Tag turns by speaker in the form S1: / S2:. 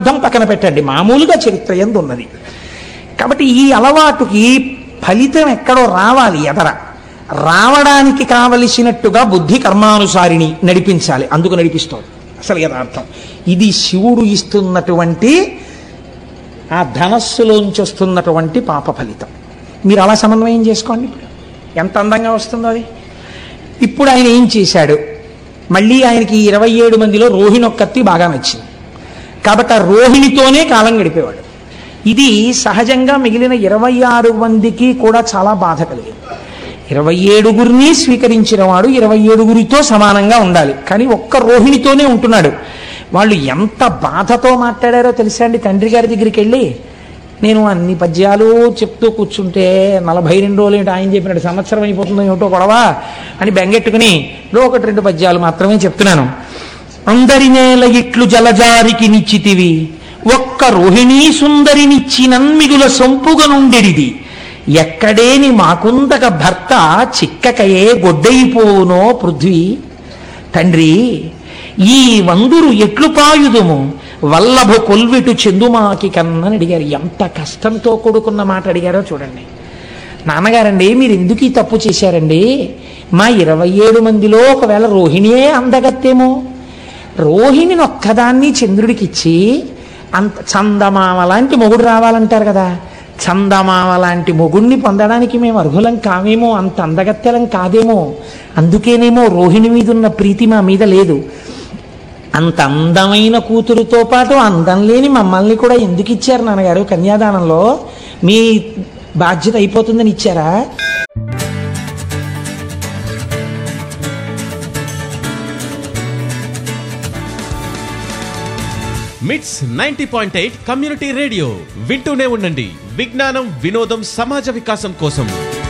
S1: అర్థం పక్కన పెట్టండి మామూలుగా చరిత్ర ఎందు ఉన్నది కాబట్టి ఈ అలవాటుకి ఫలితం ఎక్కడో రావాలి ఎదర రావడానికి కావలసినట్టుగా బుద్ధి కర్మానుసారిని నడిపించాలి అందుకు నడిపిస్తోంది అసలు యథార్థం ఇది శివుడు ఇస్తున్నటువంటి ఆ ధనస్సులోంచి వస్తున్నటువంటి పాప ఫలితం మీరు అలా సమన్వయం చేసుకోండి ఇప్పుడు ఎంత అందంగా వస్తుందో అది ఇప్పుడు ఆయన ఏం చేశాడు మళ్ళీ ఆయనకి ఈ ఇరవై ఏడు మందిలో రోహిణి ఒక్కత్తి బాగా నచ్చింది కాబట్టి ఆ రోహిణితోనే కాలం గడిపేవాడు ఇది సహజంగా మిగిలిన ఇరవై ఆరు మందికి కూడా చాలా బాధ కలిగింది ఇరవై ఏడుగురిని స్వీకరించిన వాడు ఇరవై ఏడుగురితో సమానంగా ఉండాలి కానీ ఒక్క రోహిణితోనే ఉంటున్నాడు వాళ్ళు ఎంత బాధతో మాట్లాడారో తెలుసా అండి తండ్రి గారి దగ్గరికి వెళ్ళి నేను అన్ని పద్యాలు చెప్తూ కూర్చుంటే నలభై రెండు రోజులు ఏంటి ఆయన చెప్పినట్టు సంవత్సరం అయిపోతుందో ఏమిటో గొడవ అని బెంగెట్టుకుని ఏదో ఒకటి రెండు పద్యాలు మాత్రమే చెప్తున్నాను అందరి నేల ఇట్లు జలజారికి నిచ్చితివి ఒక్క రోహిణీ సుందరినిచ్చి నన్మిగుల సొంపుగా నుండెడిది ఎక్కడేని మాకుందక భర్త చిక్కకయే గొడ్డైపోవునో పృథ్వీ తండ్రి ఈ వందురు ఎట్లు పాయుదుము వల్లభ కొల్విటు చెందుమాకి కన్నని అడిగారు ఎంత కష్టంతో కూడుకున్న మాట అడిగారో చూడండి నాన్నగారండి మీరు ఎందుకు ఈ తప్పు చేశారండి మా ఇరవై ఏడు మందిలో ఒకవేళ రోహిణియే అందగత్తేమో రోహిణిని ఒక్కదాన్ని చంద్రుడికిచ్చి అంత చందమామ లాంటి మొగుడు రావాలంటారు కదా చందమామ లాంటి మొగుడిని పొందడానికి మేము అర్హులం కావేమో అంత అందగత్తెలం కాదేమో అందుకేనేమో రోహిణి మీద ఉన్న ప్రీతి మా మీద లేదు అంత అందమైన కూతురుతో పాటు అందం లేని మమ్మల్ని కూడా ఎందుకు ఇచ్చారు నాన్నగారు కన్యాదానంలో మీ బాధ్యత అయిపోతుందని ఇచ్చారా
S2: MITS ninety point eight community radio వింటూనే ఉండండి విజ్ఞానం వినోదం సమాజ వికాసం కోసం